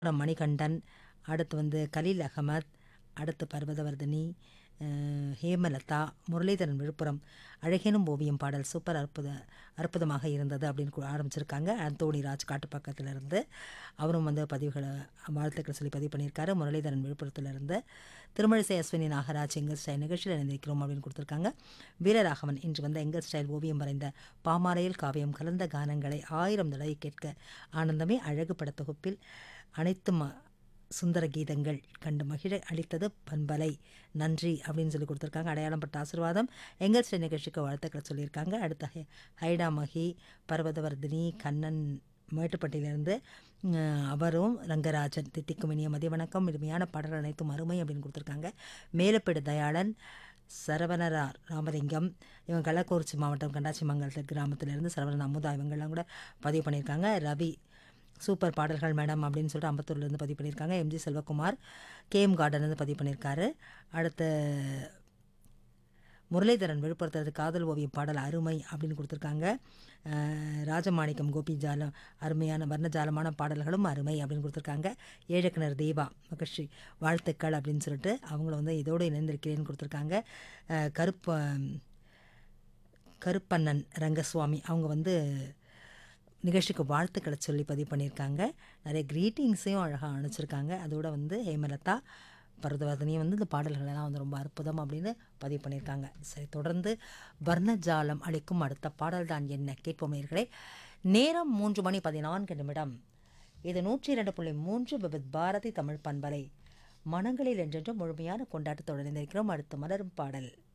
அப்புறம் மணிகண்டன் அடுத்து வந்து கலீல் அகமத் அடுத்து பர்வதவர்தினி அஹ், ஹேமலதா முரளிதரன் விழுப்புரம் அழகேனும் ஓவியம் பாடல் சூப்பர் அற்புத அற்புதமாக இருந்தது அப்படின்னு கு- ஆரம்பிச்சிருக்காங்க அந்தோணி ராஜ் காட்டுப்பாக்கத்துல இருந்து அவரும் வந்து பதிவுகளை வாழ்த்துக்கள் சொல்லி பதிவு பண்ணியிருக்காரு முரளிதரன் விழுப்புரத்துல இருந்து திருமழிசை அஸ்வினி நாகராஜ் எங்கள் ஸ்டைல் நிகழ்ச்சியில் இணைந்திருக்கிறோம் அப்படின்னு கொடுத்துருக்காங்க வீரராகவன் இன்று வந்து எங்கள் ஸ்டைல் ஓவியம் வரைந்த பாமாலையில் காவியம் கலந்த கானங்களை ஆயிரம் தடவை கேட்க ஆனந்தமே அழகு பட தொகுப்பில் அனைத்து ம சுந்தர கீதங்கள் கண்டு மகிழ அளித்தது பண்பலை நன்றி அப்படின்னு சொல்லி கொடுத்துருக்காங்க அடையாளம் பட்ட ஆசீர்வாதம் எங்கள் ஸ்டே நிகழ்ச்சிக்கு வாழ்த்துக்களை சொல்லியிருக்காங்க அடுத்த ஹை- ஹைடா மகி பர்வதவர்தினி கண்ணன் மேட்டுப்பட்டியிலிருந்து அஹ், அவரும் ரங்கராஜன் தித்திக்கும் இனிய மதிய வணக்கம் இனிமையான பாடல்கள் அனைத்தும் அருமை அப்படின்னு கொடுத்துருக்காங்க மேலப்பேடு தயாளன் சரவணரார் ராமலிங்கம் இவங்க கள்ளக்குறிச்சி மாவட்டம் கண்டாச்சி மங்கலத்து கிராமத்திலேருந்து சரவணன் அமுதா இவங்கெல்லாம் கூட பதிவு பண்ணியிருக்காங்க ரவி சூப்பர் பாடல்கள் மேடம் அப்படின்னு சொல்லிட்டு அம்பத்தூர்லேருந்து பதிவு பண்ணியிருக்காங்க எம்ஜி செல்வகுமார் கேஎம் கார்டன்லேருந்து பதிவு பண்ணியிருக்காரு அடுத்த முரளிதரன் விழுப்புரத்தது காதல் ஓவியம் பாடல் அருமை அப்படின்னு கொடுத்துருக்காங்க அஹ், ராஜமாணிக்கம் கோபி ஜாலம் அருமையான வர்ணஜாலமான பாடல்களும் அருமை அப்படின்னு கொடுத்துருக்காங்க ஏழக்கிணர் தேவா மகிழ்ச்சி வாழ்த்துக்கள் அப்படின்னு சொல்லிட்டு அவங்கள வந்து இதோடு இணைந்திருக்கிறேன்னு கொடுத்துருக்காங்க அஹ், கருப்ப கருப்பண்ணன் ரங்கசுவாமி அவங்க வந்து நிகழ்ச்சிக்கு வாழ்த்துக்களை சொல்லி பதிவு பண்ணியிருக்காங்க நிறைய க்ரீட்டிங்ஸையும் அழகாக அனுப்பிச்சிருக்காங்க அதோட வந்து ஹேமலதா பரதவர்தனியும் வந்து இந்த பாடல்களெல்லாம் வந்து ரொம்ப அற்புதம் அப்படின்னு பதிவு பண்ணியிருக்காங்க சரி தொடர்ந்து வர்ணஜாலம் அளிக்கும் அடுத்த பாடல் தான் என்ன கேட்போம் நேயர்களே நேரம் மூன்று மணி பதினான்கு நிமிடம் இது நூற்றி இரண்டு புள்ளி மூன்று விபத் பாரதி தமிழ் பண்பலை மனங்களில் என்றென்றும் முழுமையான கொண்டாட்டத்தோடு இணைந்திருக்கிறோம் அடுத்து மலரும் பாடல்